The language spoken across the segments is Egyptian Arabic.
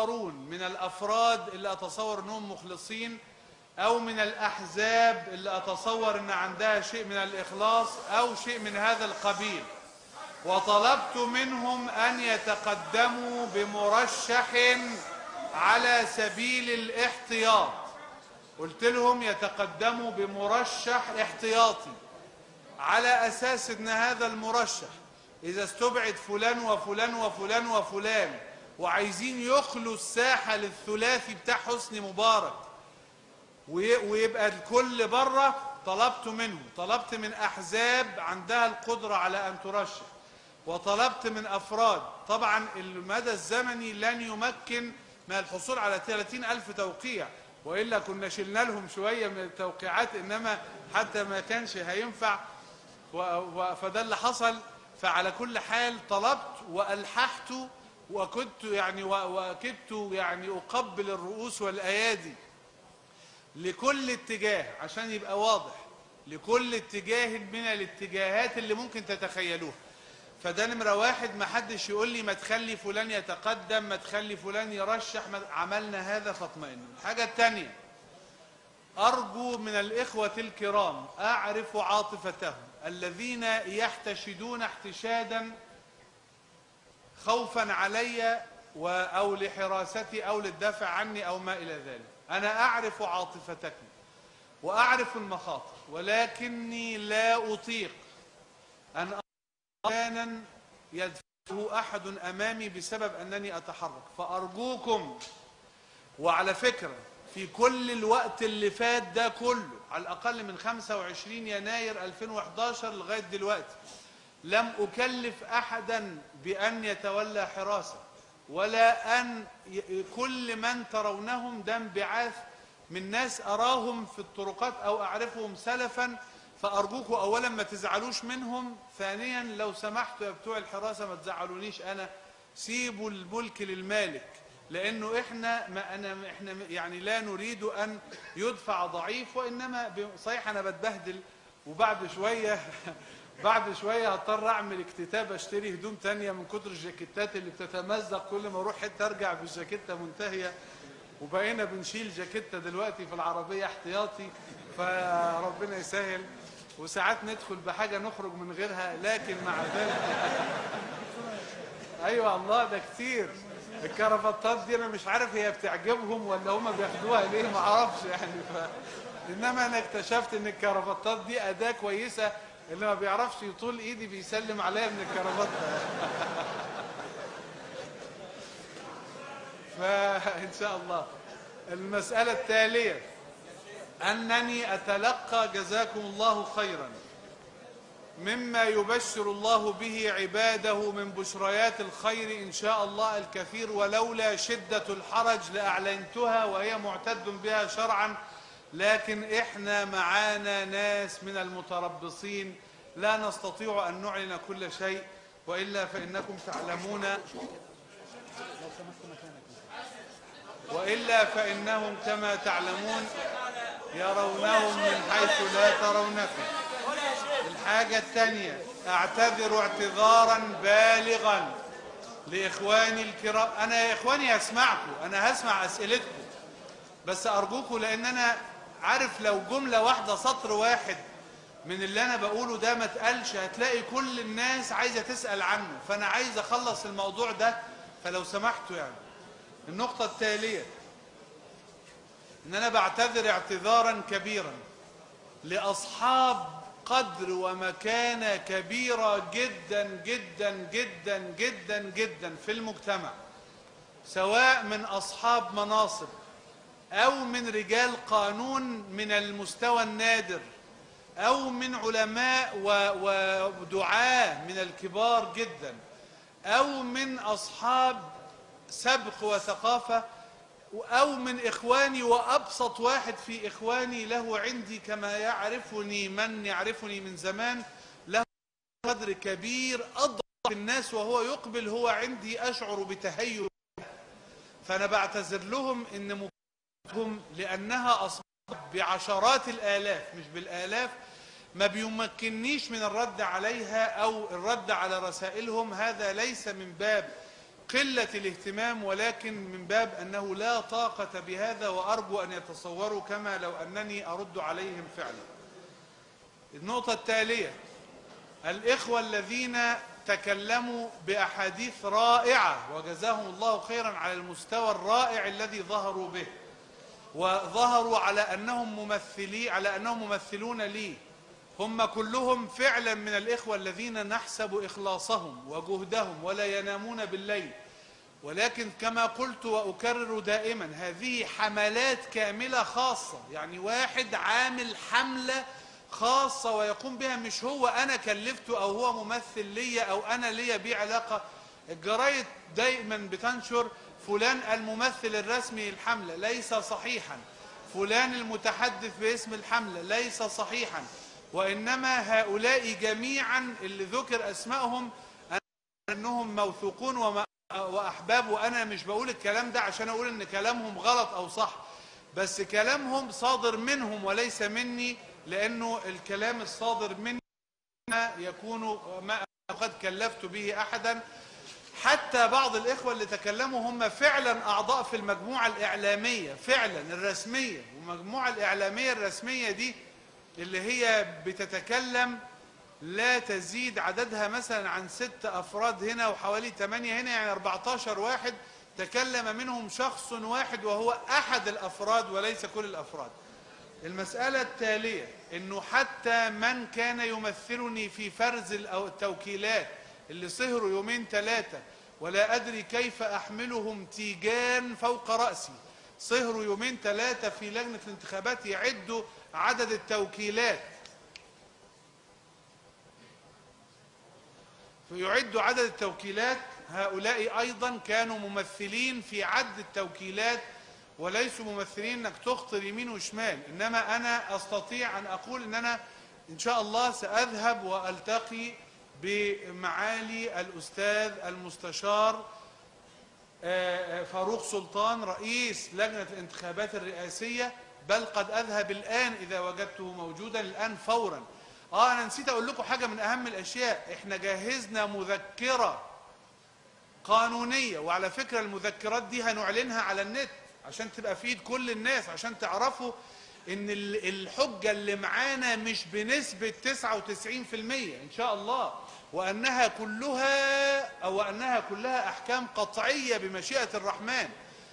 آخرون من الأفراد اللي أتصور أنهم مخلصين أو من الأحزاب اللي أتصور أن عندها شيء من الإخلاص أو شيء من هذا القبيل وطلبت منهم أن يتقدموا بمرشح على سبيل الاحتياط قلت لهم يتقدموا بمرشح احتياطي على أساس أن هذا المرشح إذا استبعد فلان وفلان وفلان وفلان وعايزين يخلوا الساحة للثلاثي بتاع حسني مبارك وي- ويبقى الكل بره طلبت منهم طلبت من أحزاب عندها القدرة على أن ترشح وطلبت من أفراد طبعا المدى الزمني لن يمكن من الحصول على 30 ألف توقيع وإلا كنا شلنا لهم شوية من التوقيعات إنما حتى ما كانش هينفع و- و- فده اللي حصل فعلى كل حال طلبت وألححت وكنت يعني و- وكدت يعني أقبل الرؤوس والأيادي لكل اتجاه عشان يبقى واضح لكل اتجاه من الاتجاهات اللي ممكن تتخيلوها فده نمرة واحد ما حدش يقول لي ما تخلي فلان يتقدم ما تخلي فلان يرشح ما عملنا هذا فاطمئنوا الحاجة الثانية أرجو من الإخوة الكرام أعرف عاطفتهم الذين يحتشدون احتشادا خوفا علي و- أو لحراستي أو للدافع عني أو ما إلى ذلك أنا أعرف عاطفتكم وأعرف المخاطر ولكني لا أطيق أن أحيانا يدفعه أحد أمامي بسبب أنني أتحرك فأرجوكم وعلى فكرة في كل الوقت اللي فات ده كله على الأقل من 25 يناير 2011 لغاية دلوقتي لم أكلف أحدا بأن يتولى حراسة ولا أن ي- كل من ترونهم ده انبعاث من ناس أراهم في الطرقات أو أعرفهم سلفا فأرجوكم أولا ما تزعلوش منهم ثانيا لو سمحتوا يا بتوع الحراسة ما تزعلونيش أنا سيبوا الملك للمالك لأنه إحنا ما أنا إحنا يعني لا نريد أن يدفع ضعيف وإنما ب- صحيح أنا بتبهدل وبعد شوية بعد شوية هضطر أعمل اكتتاب أشتري هدوم تانية من كتر الجاكيتات اللي بتتمزق كل ما أروح حتة أرجع بالجاكيتة منتهية وبقينا بنشيل جاكيتة دلوقتي في العربية احتياطي فربنا يسهل وساعات ندخل بحاجة نخرج من غيرها لكن مع ذلك ايوه الله ده كتير الكرافتات دي انا مش عارف هي بتعجبهم ولا هم بياخدوها ليه ما اعرفش يعني ف... انما انا اكتشفت ان الكرافتات دي اداه كويسه اللي ما بيعرفش يطول ايدي بيسلم عليا من الكرافته فان شاء الله المساله التاليه انني اتلقى جزاكم الله خيرا مما يبشر الله به عباده من بشريات الخير إن شاء الله الكثير ولولا شدة الحرج لأعلنتها وهي معتد بها شرعا لكن إحنا معانا ناس من المتربصين لا نستطيع أن نعلن كل شيء وإلا فإنكم تعلمون وإلا فإنهم كما تعلمون يرونهم من حيث لا ترونكم الحاجة الثانية اعتذر اعتذارا بالغا لإخواني الكرام أنا يا إخواني هسمعكم أنا هسمع أسئلتكم بس أرجوكم لأن أنا عارف لو جملة واحدة سطر واحد من اللي أنا بقوله ده ما اتقالش هتلاقي كل الناس عايزة تسأل عنه فأنا عايز أخلص الموضوع ده فلو سمحتوا يعني النقطة التالية إن أنا بعتذر اعتذارا كبيرا لأصحاب قدر ومكانة كبيرة جدا جدا جدا جدا جدا في المجتمع سواء من أصحاب مناصب أو من رجال قانون من المستوى النادر أو من علماء و- ودعاة من الكبار جدا أو من أصحاب سبق وثقافة أو من إخواني وأبسط واحد في إخواني له عندي كما يعرفني من يعرفني من زمان له قدر كبير أضعف الناس وهو يقبل هو عندي أشعر بتهيؤ فأنا بعتذر لهم إن مكانتهم لأنها أصاب بعشرات الآلاف مش بالآلاف ما بيمكننيش من الرد عليها أو الرد على رسائلهم هذا ليس من باب قلة الاهتمام ولكن من باب أنه لا طاقة بهذا وأرجو أن يتصوروا كما لو أنني أرد عليهم فعلا النقطة التالية الإخوة الذين تكلموا بأحاديث رائعة وجزاهم الله خيرا على المستوى الرائع الذي ظهروا به وظهروا على أنهم ممثلي على أنهم ممثلون لي هم كلهم فعلا من الإخوة الذين نحسب إخلاصهم وجهدهم ولا ينامون بالليل ولكن كما قلت وأكرر دائما هذه حملات كاملة خاصة يعني واحد عامل حملة خاصة ويقوم بها مش هو أنا كلفته أو هو ممثل لي أو أنا لي بيه علاقة الجرايد دائما بتنشر فلان الممثل الرسمي للحملة ليس صحيحا فلان المتحدث باسم الحملة ليس صحيحا وإنما هؤلاء جميعا اللي ذكر أسمائهم أنهم موثوقون وما وأحباب وأنا مش بقول الكلام ده عشان أقول أن كلامهم غلط أو صح بس كلامهم صادر منهم وليس مني لأنه الكلام الصادر مني يكون ما قد كلفت به أحدا حتى بعض الإخوة اللي تكلموا هم فعلا أعضاء في المجموعة الإعلامية فعلا الرسمية والمجموعة الإعلامية الرسمية دي اللي هي بتتكلم لا تزيد عددها مثلا عن ست أفراد هنا وحوالي ثمانية هنا يعني 14 واحد تكلم منهم شخص واحد وهو أحد الأفراد وليس كل الأفراد المسألة التالية انه حتى من كان يمثلني في فرز التوكيلات اللي سهروا يومين ثلاثة ولا أدري كيف أحملهم تيجان فوق رأسي سهروا يومين ثلاثة في لجنة الانتخابات يعدوا عدد التوكيلات فيعدوا عدد التوكيلات هؤلاء أيضا كانوا ممثلين في عد التوكيلات وليسوا ممثلين انك تخطر يمين وشمال انما انا استطيع ان اقول ان انا ان شاء الله ساذهب والتقي بمعالي الاستاذ المستشار فاروق سلطان رئيس لجنة الانتخابات الرئاسية بل قد اذهب الان اذا وجدته موجودا الان فورا اه انا نسيت اقول لكم حاجة من اهم الاشياء احنا جهزنا مذكرة قانونية وعلى فكرة المذكرات دي هنعلنها على النت عشان تبقى في ايد كل الناس عشان تعرفوا ان الحجة اللي معانا مش بنسبة 99% ان شاء الله وانها كلها او انها كلها احكام قطعية بمشيئة الرحمن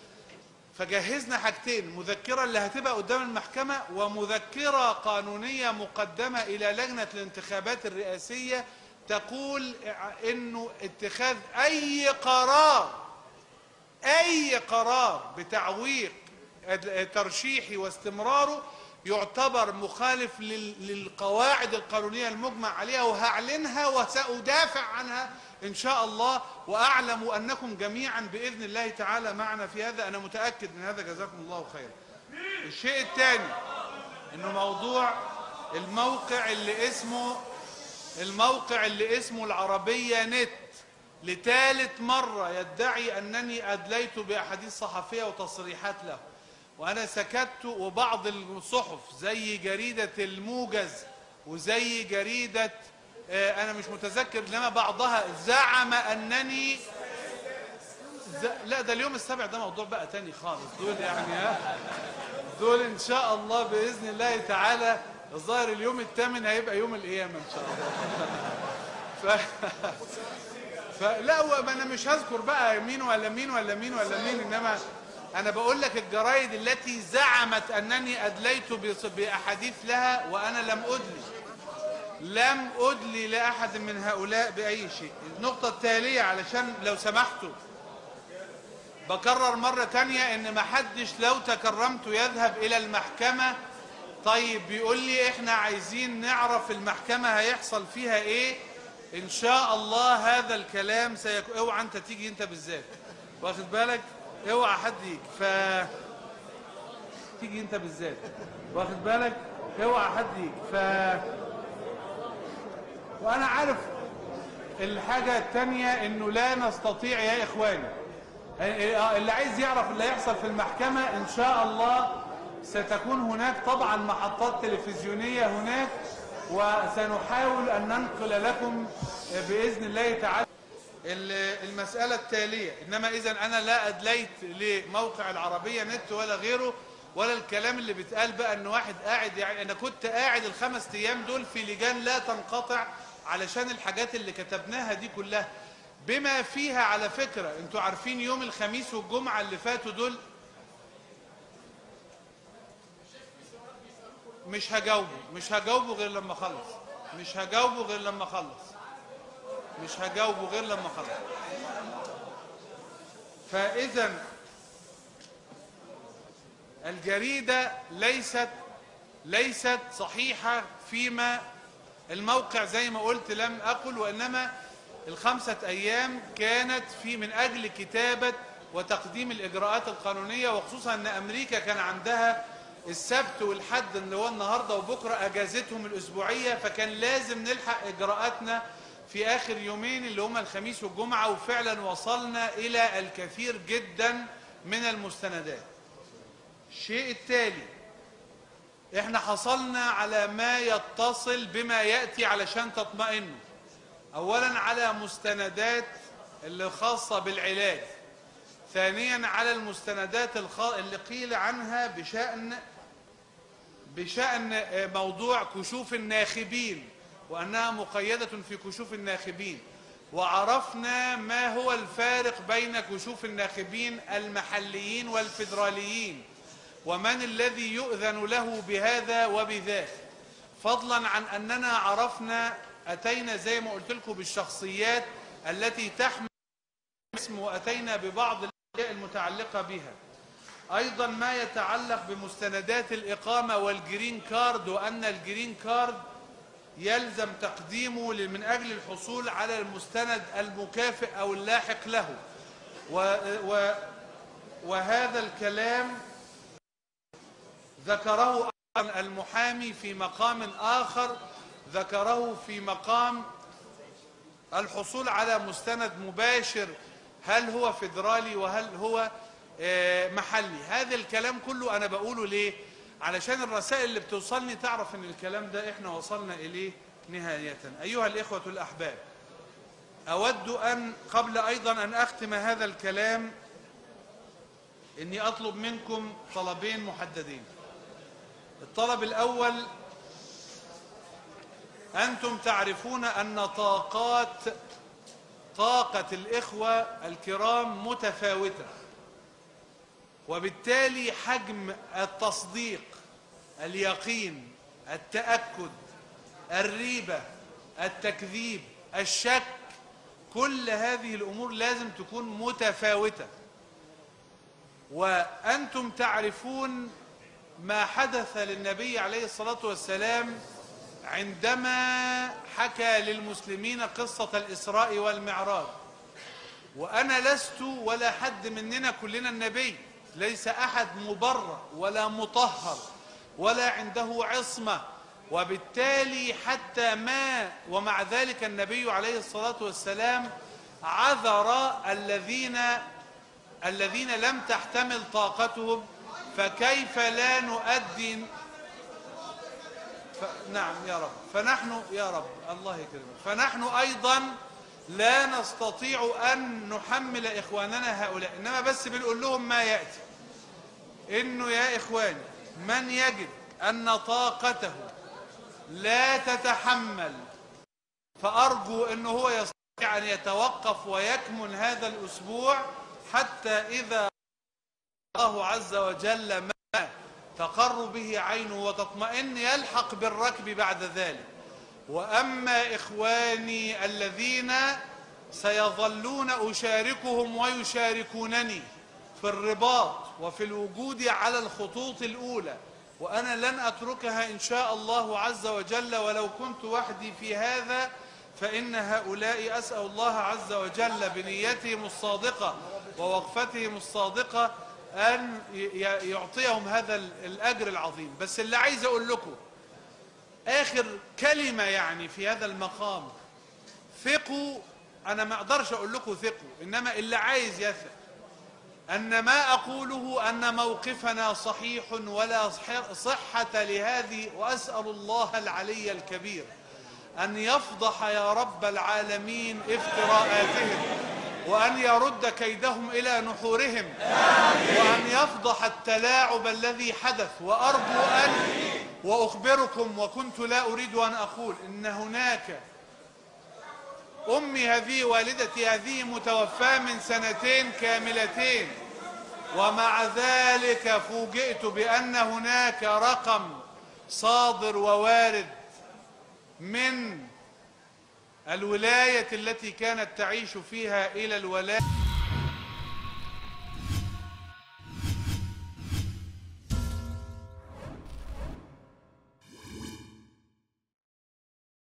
فجهزنا حاجتين المذكرة اللي هتبقى قدام المحكمة ومذكرة قانونية مقدمة الى لجنة الانتخابات الرئاسية تقول انه اتخاذ اي قرار اي قرار بتعويق ترشيحي واستمراره يعتبر مخالف للقواعد القانونية المجمع عليها وهعلنها وسأدافع عنها إن شاء الله وأعلم أنكم جميعا بإذن الله تعالى معنا في هذا أنا متأكد من هذا جزاكم الله خيرا الشيء الثاني إنه موضوع الموقع اللي اسمه الموقع اللي اسمه العربية نت لثالث مرة يدعي أنني أدليت بأحاديث صحفية وتصريحات له وأنا سكت وبعض الصحف زي جريدة الموجز وزي جريدة أنا مش متذكر إنما بعضها زعم أنني ز... لا ده اليوم السابع ده موضوع بقى تاني خالص دول يعني ها دول إن شاء الله بإذن الله تعالى الظاهر اليوم الثامن هيبقى يوم القيامة إن شاء الله ف... فلا انا مش هذكر بقى مين ولا مين ولا مين ولا مين انما انا بقول لك الجرايد التي زعمت انني ادليت باحاديث لها وانا لم ادلي لم ادلي لاحد من هؤلاء باي شيء النقطة التالية علشان لو سمحتوا بكرر مرة تانية ان ما حدش لو تكرمت يذهب الى المحكمة طيب بيقول لي احنا عايزين نعرف المحكمة هيحصل فيها ايه ان شاء الله هذا الكلام سيكون اوعى انت تيجي انت بالذات واخد بالك اوعى حد يجي ف تيجي انت بالذات واخد بالك اوعى حد يجي ف وانا عارف الحاجة التانية انه لا نستطيع يا اخواني اللي عايز يعرف اللي هيحصل في المحكمة ان شاء الله ستكون هناك طبعا محطات تلفزيونية هناك وسنحاول أن ننقل لكم بإذن الله تعالى ال- المسألة التالية إنما إذا أنا لا أدليت لموقع العربية نت ولا غيره ولا الكلام اللي بيتقال بقى إن واحد قاعد يعني أنا كنت قاعد الخمس أيام دول في لجان لا تنقطع علشان الحاجات اللي كتبناها دي كلها بما فيها على فكرة أنتوا عارفين يوم الخميس والجمعة اللي فاتوا دول مش هجاوبه مش هجاوبه غير لما اخلص مش هجاوبه غير لما اخلص مش هجاوبه غير لما اخلص فاذا الجريده ليست ليست صحيحه فيما الموقع زي ما قلت لم اقل وانما الخمسه ايام كانت في من اجل كتابه وتقديم الاجراءات القانونيه وخصوصا ان امريكا كان عندها السبت والحد اللي هو النهارده وبكره اجازتهم الاسبوعيه فكان لازم نلحق اجراءاتنا في اخر يومين اللي هما الخميس والجمعه وفعلا وصلنا الى الكثير جدا من المستندات. الشيء التالي احنا حصلنا على ما يتصل بما ياتي علشان تطمئنوا. اولا على مستندات اللي خاصه بالعلاج. ثانيا على المستندات الخ... اللي قيل عنها بشأن بشأن موضوع كشوف الناخبين وأنها مقيدة في كشوف الناخبين وعرفنا ما هو الفارق بين كشوف الناخبين المحليين والفيدراليين ومن الذي يؤذن له بهذا وبذاك فضلا عن أننا عرفنا أتينا زي ما قلت لكم بالشخصيات التي تحمل اسم وأتينا ببعض الأشياء المتعلقة بها أيضا ما يتعلق بمستندات الإقامة والجرين كارد وأن الجرين كارد يلزم تقديمه من أجل الحصول على المستند المكافئ أو اللاحق له و و وهذا الكلام ذكره أيضاً المحامي في مقام آخر ذكره في مقام الحصول على مستند مباشر هل هو فيدرالي وهل هو آه، محلي هذا الكلام كله انا بقوله ليه علشان الرسائل اللي بتوصلني تعرف ان الكلام ده احنا وصلنا اليه نهاية ايها الاخوة الاحباب اود ان قبل ايضا ان اختم هذا الكلام اني اطلب منكم طلبين محددين الطلب الاول انتم تعرفون ان طاقات طاقة الإخوة الكرام متفاوتة وبالتالي حجم التصديق اليقين التأكد الريبة التكذيب الشك كل هذه الأمور لازم تكون متفاوتة وأنتم تعرفون ما حدث للنبي عليه الصلاة والسلام عندما حكى للمسلمين قصة الإسراء والمعراج وأنا لست ولا حد مننا كلنا النبي ليس أحد مبرر ولا مطهر ولا عنده عصمة وبالتالي حتى ما ومع ذلك النبي عليه الصلاة والسلام عذر الذين الذين لم تحتمل طاقتهم فكيف لا نؤدي ف... نعم يا رب فنحن يا رب الله يكرمك فنحن أيضا لا نستطيع أن نحمل إخواننا هؤلاء إنما بس بنقول لهم ما يأتي إنه يا إخواني من يجد أن طاقته لا تتحمل فأرجو أنه هو يستطيع أن يتوقف ويكمن هذا الأسبوع حتى إذا الله عز وجل ما تقر به عينه وتطمئن يلحق بالركب بعد ذلك وأما إخواني الذين سيظلون أشاركهم ويشاركونني في الرباط وفي الوجود على الخطوط الأولى وأنا لن أتركها إن شاء الله عز وجل ولو كنت وحدي في هذا فإن هؤلاء أسأل الله عز وجل بنيتهم الصادقة ووقفتهم الصادقة أن يعطيهم هذا الأجر العظيم بس اللي عايز أقول لكم آخر كلمة يعني في هذا المقام ثقوا أنا ما أقدرش أقول لكم ثقوا إنما اللي عايز يثق أن ما أقوله أن موقفنا صحيح ولا صحة لهذه وأسأل الله العلي الكبير أن يفضح يا رب العالمين افتراءاتهم وأن يرد كيدهم إلى نحورهم وأن يفضح التلاعب الذي حدث وأرجو أن وأخبركم وكنت لا أريد أن أقول إن هناك أمي هذه والدتي هذه متوفاة من سنتين كاملتين ومع ذلك فوجئت بأن هناك رقم صادر ووارد من الولاية التي كانت تعيش فيها إلى الولاية